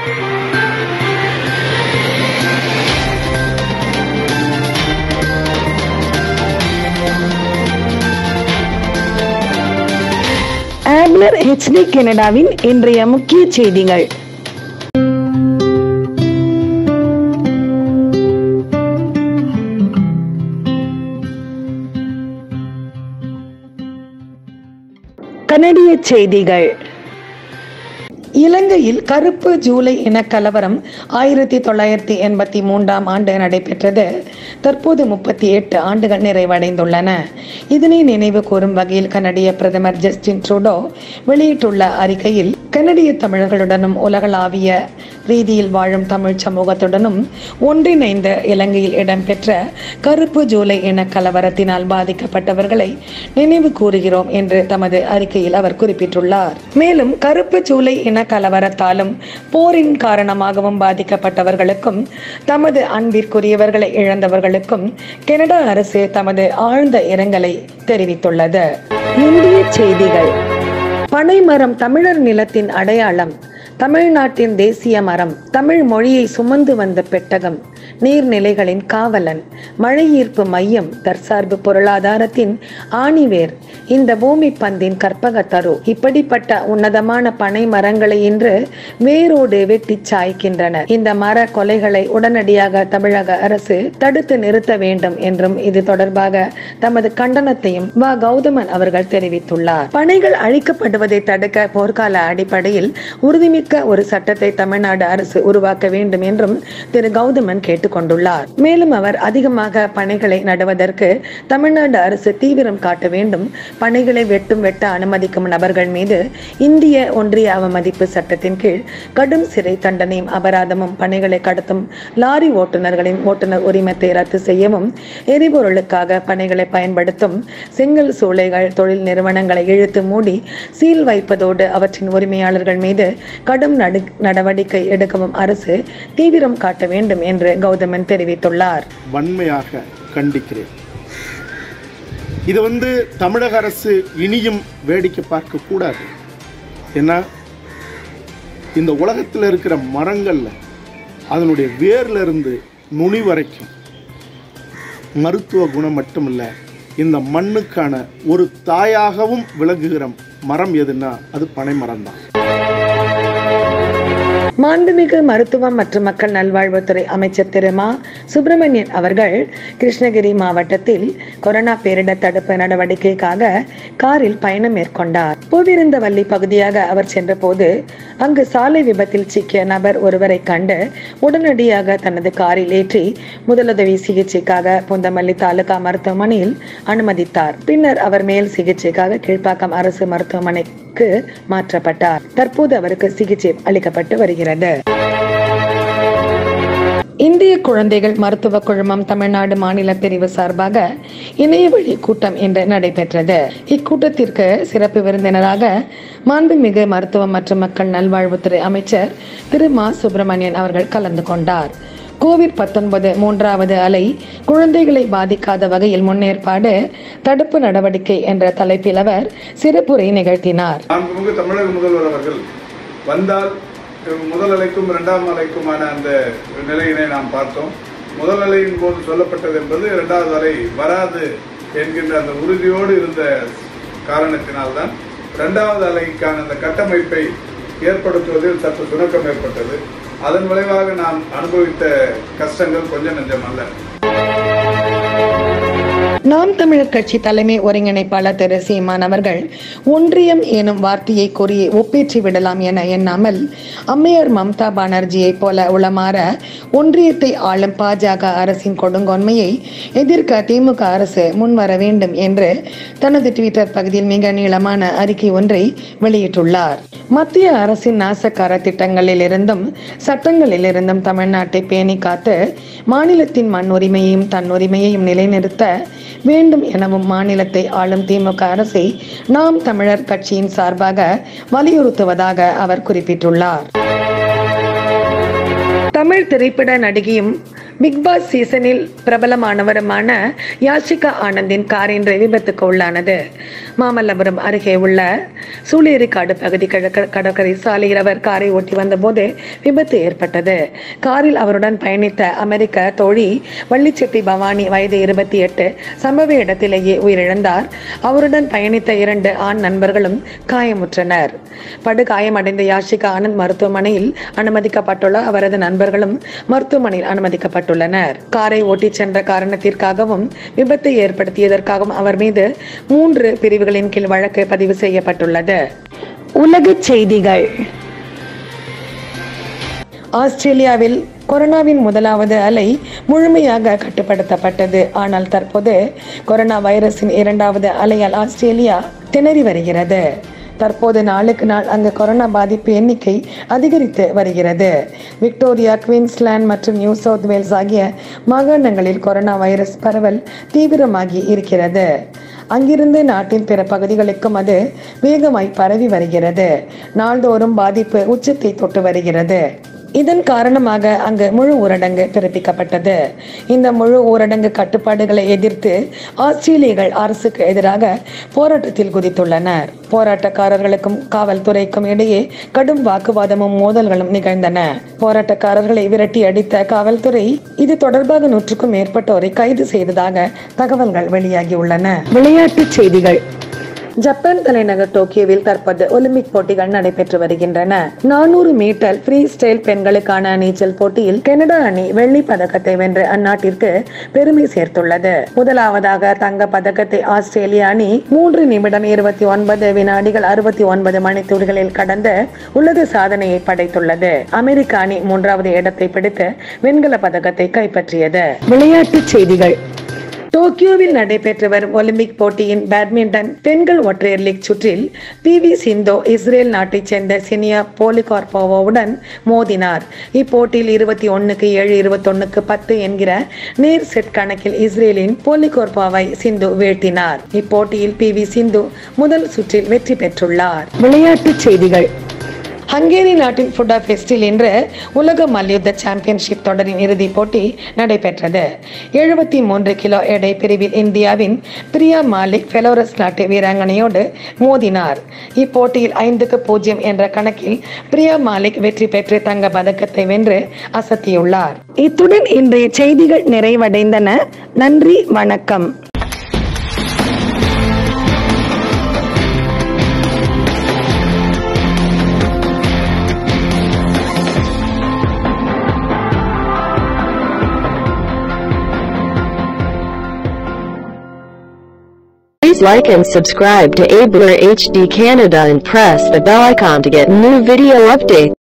ஆப்னர் HD கனடாவின் இன்றைய முக்கிய செய்திகள் கனடிய செய்திகள் இலங்கையில் கருப்பு ஜூலை இன கலவரம் ஆயிரத்தி தொள்ளாயிரத்தி எண்பத்தி மூன்றாம் ஆண்டு நடைபெற்றது தற்போது முப்பத்தி எட்டு ஆண்டுகள் நிறைவடைந்துள்ளன இதனை நினைவு கூறும் வகையில் கனடிய பிரதமர் ஜஸ்டின் ட்ரூடோ வெளியிட்டுள்ள அறிக்கையில் கனடிய தமிழர்களுடனும் உலகளாவிய ரீதியில் வாழும் தமிழ் சமூகத்துடனும் ஒன்றிணைந்த இலங்கையில் இடம்பெற்ற கருப்பு ஜூலை இன கலவரத்தினால் பாதிக்கப்பட்டவர்களை நினைவு கூறுகிறோம் என்று தமது அறிக்கையில் அவர் குறிப்பிட்டுள்ளார் மேலும் கருப்பு ஜூலை இன கலவரத்தாலும் போரின் காரணமாகவும் பாதிக்கப்பட்டவர்களுக்கும் தமது அன்பிற்குரியவர்களை இழந்தவர்களுக்கும் கனடா அரசு தமது ஆழ்ந்த இரங்கலை தெரிவித்துள்ளது இந்திய செய்திகள் பனைமரம் தமிழர் நிலத்தின் அடையாளம் தமிழ்நாட்டின் தேசிய மரம் தமிழ் மொழியை சுமந்து வந்த பெட்டகம் நீர்நிலைகளின் காவலன் மழை ஈர்ப்பு மையம் தற்சார்பு பொருளாதாரத்தின் ஆணிவேர் இந்த பூமி பந்தின் கற்பக தரு இப்படிப்பட்ட உன்னதமான பனை மரங்களை இன்று வேரோடு வெட்டி சாய்க்கின்றன இந்த மர கொலைகளை உடனடியாக தமிழக அரசு தடுத்து நிறுத்த வேண்டும் என்றும் இது தொடர்பாக தமது கண்டனத்தையும் வ கௌதமன் அவர்கள் தெரிவித்துள்ளார் பனைகள் அழிக்கப்படுவதை தடுக்க போர்க்கால அடிப்படையில் உறுதிமிக்க ஒரு சட்டத்தை தமிழ்நாடு அரசு உருவாக்க வேண்டும் என்றும் திரு கௌதமன் கேட்டுக்கொண்டுள்ளார் மேலும் அவர் அதிகமாக பனைகளை நடுவதற்கு தமிழ்நாடு அரசு தீவிரம் காட்ட வேண்டும் பனைகளை வெட்டும் வெட்ட அனுமதிக்கும் நபர்கள் மீது இந்திய ஒன்றிய அவமதிப்பு சட்டத்தின் கீழ் கடும் சிறை தண்டனையும் அபராதமும் பனைகளை கடத்தும் லாரி ஓட்டுநர்களின் ஓட்டுநர் உரிமத்தை ரத்து செய்யவும் எரிபொருளுக்காக பனைகளை பயன்படுத்தும் செங்கல் சூளைகள் தொழில் நிறுவனங்களை இழுத்து மூடி சீல் வைப்பதோடு அவற்றின் உரிமையாளர்கள் மீது கடும் நடு நடவடிக்கை எடுக்கவும் அரசு தீவிரம் காட்ட வேண்டும் என்று கௌதமன் தெரிவித்துள்ளார் வன்மையாக கண்டிக்கிறேன் இது வந்து தமிழக அரசு இனியும் வேடிக்கை பார்க்க கூடாது ஏன்னா இந்த உலகத்தில் இருக்கிற மரங்கள்ல அதனுடைய வேர்ல இருந்து நுனி வரைக்கும் மருத்துவ குணம் மட்டுமில்ல இந்த மண்ணுக்கான ஒரு தாயாகவும் விளங்குகிற மரம் எதுன்னா அது பனை மரம் தான் மாண்புமிகு மருத்துவம் மற்றும் மக்கள் நல்வாழ்வுத்துறை அமைச்சர் திரு மா சுப்பிரமணியன் அவர்கள் கிருஷ்ணகிரி மாவட்டத்தில் கொரோனா பேரிடர் தடுப்பு நடவடிக்கைக்காக காரில் பயணம் மேற்கொண்டார் பூவிருந்தவல்லி பகுதியாக அவர் சென்றபோது அங்கு சாலை விபத்தில் சிக்கிய நபர் ஒருவரை கண்டு உடனடியாக தனது காரில் ஏற்றி முதலுதவி சிகிச்சைக்காக புந்தமல்லி தாலுகா மருத்துவமனையில் அனுமதித்தார் பின்னர் அவர் மேல் சிகிச்சைக்காக கீழ்ப்பாக்கம் அரசு மருத்துவமனைக்கு மாற்றப்பட்டார் தற்போது அவருக்கு சிகிச்சை அளிக்கப்பட்டு வருகிறது இந்திய குழந்தைகள் மருத்துவ குழுமம் தமிழ்நாடு மாநில பிரிவு சார்பாக இணையவழி கூட்டம் இன்று நடைபெற்றது இக்கூட்டத்திற்கு சிறப்பு விருந்தினராக மாண்புமிகு மருத்துவம் மற்றும் மக்கள் நல்வாழ்வுத்துறை அமைச்சர் திரு மா சுப்பிரமணியன் அவர்கள் கலந்து கொண்டார் கோவிட் பத்தொன்பது மூன்றாவது அலை குழந்தைகளை பாதிக்காத வகையில் முன்னேற்பாடு தடுப்பு நடவடிக்கை என்ற தலைப்பில் அவர் சிறப்புரை நிகழ்த்தினார் மாண்புமிகு தமிழக முதல்வர் அவர்கள் வந்தால் முதல் அலைக்கும் இரண்டாம் அலைக்குமான அந்த நிலையினை நாம் பார்த்தோம் முதல் அலையின் போது சொல்லப்பட்டது என்பது இரண்டாவது அலை வராது என்கின்ற அந்த உறுதியோடு இருந்த காரணத்தினால்தான் இரண்டாவது அலைக்கான அந்த கட்டமைப்பை ஏற்படுத்துவதில் சற்று சுணக்கம் ஏற்பட்டது அதன் விளைவாக நாம் அனுபவித்த கஷ்டங்கள் கொஞ்சம் நெஞ்சம் அல்ல நாம் தமிழர் கட்சி தலைமை ஒருங்கிணைப்பாளர் திரு சீமான் அவர்கள் ஒன்றியம் எனும் வார்த்தையை கூறி ஒப்பேற்றி விடலாம் என எண்ணாமல் அம்மையார் மம்தா பானர்ஜியைப் போல உளமாற ஒன்றியத்தை ஆளும் பாஜக அரசின் கொடுங்கோன்மையை எதிர்க்க திமுக அரசு முன்வர வேண்டும் என்று தனது ட்விட்டர் பகுதியில் மிக நீளமான அறிக்கை ஒன்றை வெளியிட்டுள்ளார் மத்திய அரசின் நாசக்கார திட்டங்களில் இருந்தும் சட்டங்களில் இருந்தும் தமிழ்நாட்டை பேணி காத்து மாநிலத்தின் மண் உரிமையையும் தன் உரிமையையும் நிலைநிறுத்த வேண்டும் எனவும் மாநிலத்தை ஆளும் திமுக அரசை நாம் தமிழர் கட்சியின் சார்பாக வலியுறுத்துவதாக அவர் குறிப்பிட்டுள்ளார் தமிழ் திரைப்பட நடிகையும் பிக் பாஸ் சீசனில் பிரபலமானவருமான யாஷிகா ஆனந்தின் கார் இன்று விபத்துக்கு உள்ளானது மாமல்லபுரம் அருகே உள்ள சூளேரிக்காடு பகுதி கிழக்கு கடற்கரை சாலையில் அவர் காரை ஓட்டி வந்தபோது விபத்து ஏற்பட்டது காரில் அவருடன் பயணித்த அமெரிக்க தோழி வள்ளிச்செட்டி பவானி வயது இருபத்தி எட்டு சம்பவ இடத்திலேயே உயிரிழந்தார் அவருடன் பயணித்த இரண்டு ஆண் நண்பர்களும் காயமுற்றனர் படுகாயமடைந்த யாஷிகா ஆனந்த் மருத்துவமனையில் அனுமதிக்கப்பட்டுள்ள அவரது நண்பர்களும் மருத்துவமனையில் அனுமதிக்கப்பட்டுள்ளனர் காரை ஓட்டிச் சென்ற காரணத்திற்காகவும் விபத்தை ஏற்படுத்தியதற்காகவும் அவர் மீது மூன்று பிரிவுகளின் கீழ் வழக்கு பதிவு செய்யப்பட்டுள்ளது உலகச் செய்திகள் ஆஸ்திரேலியாவில் கொரோனாவின் முதலாவது அலை முழுமையாக கட்டுப்படுத்தப்பட்டது ஆனால் தற்போது கொரோனா வைரஸின் இரண்டாவது அலையால் ஆஸ்திரேலியா திணறி வருகிறது தற்போது நாளுக்கு நாள் அங்கு கொரோனா பாதிப்பு எண்ணிக்கை அதிகரித்து வருகிறது விக்டோரியா குயின்ஸ்லாந்து மற்றும் நியூ சவுத் வேல்ஸ் ஆகிய மாகாணங்களில் கொரோனா வைரஸ் பரவல் தீவிரமாகி இருக்கிறது அங்கிருந்து நாட்டின் பிற பகுதிகளுக்கும் அது வேகமாய் பரவி வருகிறது நாள்தோறும் பாதிப்பு உச்சத்தை தொட்டு வருகிறது இதன் காரணமாக அங்கு முழு ஊரடங்கு பிறப்பிக்கப்பட்டது இந்த முழு ஊரடங்கு கட்டுப்பாடுகளை எதிர்த்து ஆஸ்திரேலியர்கள் அரசுக்கு எதிராக போராட்டத்தில் குதித்துள்ளனர் போராட்டக்காரர்களுக்கும் காவல்துறைக்கும் இடையே கடும் வாக்குவாதமும் மோதல்களும் நிகழ்ந்தன போராட்டக்காரர்களை விரட்டி அடித்த காவல்துறை இது தொடர்பாக நூற்றுக்கும் மேற்பட்டோரை கைது செய்ததாக தகவல்கள் வெளியாகியுள்ளன விளையாட்டுச் செய்திகள் ஜப்பான் தலைநகர் டோக்கியோவில் தற்போது ஒலிம்பிக் போட்டிகள் நடைபெற்று வருகின்றன நானூறு மீட்டர் ஃப்ரீ ஸ்டைல் பெண்களுக்கான நீச்சல் போட்டியில் கனடா அணி வெள்ளி பதக்கத்தை வென்று அந்நாட்டிற்கு பெருமை சேர்த்துள்ளது முதலாவதாக தங்க பதக்கத்தை ஆஸ்திரேலிய அணி மூன்று நிமிடம் இருபத்தி ஒன்பது வினாடிகள் அறுபத்தி ஒன்பது மணித்துளிகளில் கடந்த உலக சாதனையை படைத்துள்ளது அமெரிக்க அணி மூன்றாவது இடத்தை பிடித்து வெண்கல பதக்கத்தை கைப்பற்றியது விளையாட்டுச் செய்திகள் டோக்கியோவில் நடைபெற்று வரும் ஒலிம்பிக் போட்டியின் பேட்மிண்டன் பெண்கள் ஒற்றையர் லீக் சுற்றில் பி வி சிந்தோ இஸ்ரேல் நாட்டைச் சேர்ந்த சினியா போலிகார்போவோவுடன் மோதினார் இப்போட்டியில் இருபத்தி ஒன்னுக்கு ஏழு இருபத்தொன்னுக்கு பத்து என்கிற நேர் செட் கணக்கில் இஸ்ரேலின் போலிகோர்பாவை சிந்து வீழ்த்தினார் இப்போட்டியில் பி வி சிந்து முதல் சுற்றில் வெற்றி பெற்றுள்ளார் விளையாட்டுச் செய்திகள் ஹங்கேரி நாட்டின் ஃபுட்டா ஃபெஸ்டில் இன்று உலக மல்யுத்த சாம்பியன்ஷிப் தொடரின் இறுதிப் போட்டி நடைபெற்றது எழுபத்தி மூன்று கிலோ எடை பிரிவில் இந்தியாவின் பிரியா மாலிக் பெலோரஸ் நாட்டு வீராங்கனையோடு மோதினார் இப்போட்டியில் ஐந்துக்கு பூஜ்ஜியம் என்ற கணக்கில் பிரியா மாலிக் வெற்றி பெற்று தங்க பதக்கத்தை வென்று அசத்தியுள்ளார் இத்துடன் இன்றைய செய்திகள் நிறைவடைந்தன நன்றி வணக்கம் Please like and subscribe to Abler HD Canada and press the bell icon to get new video updates.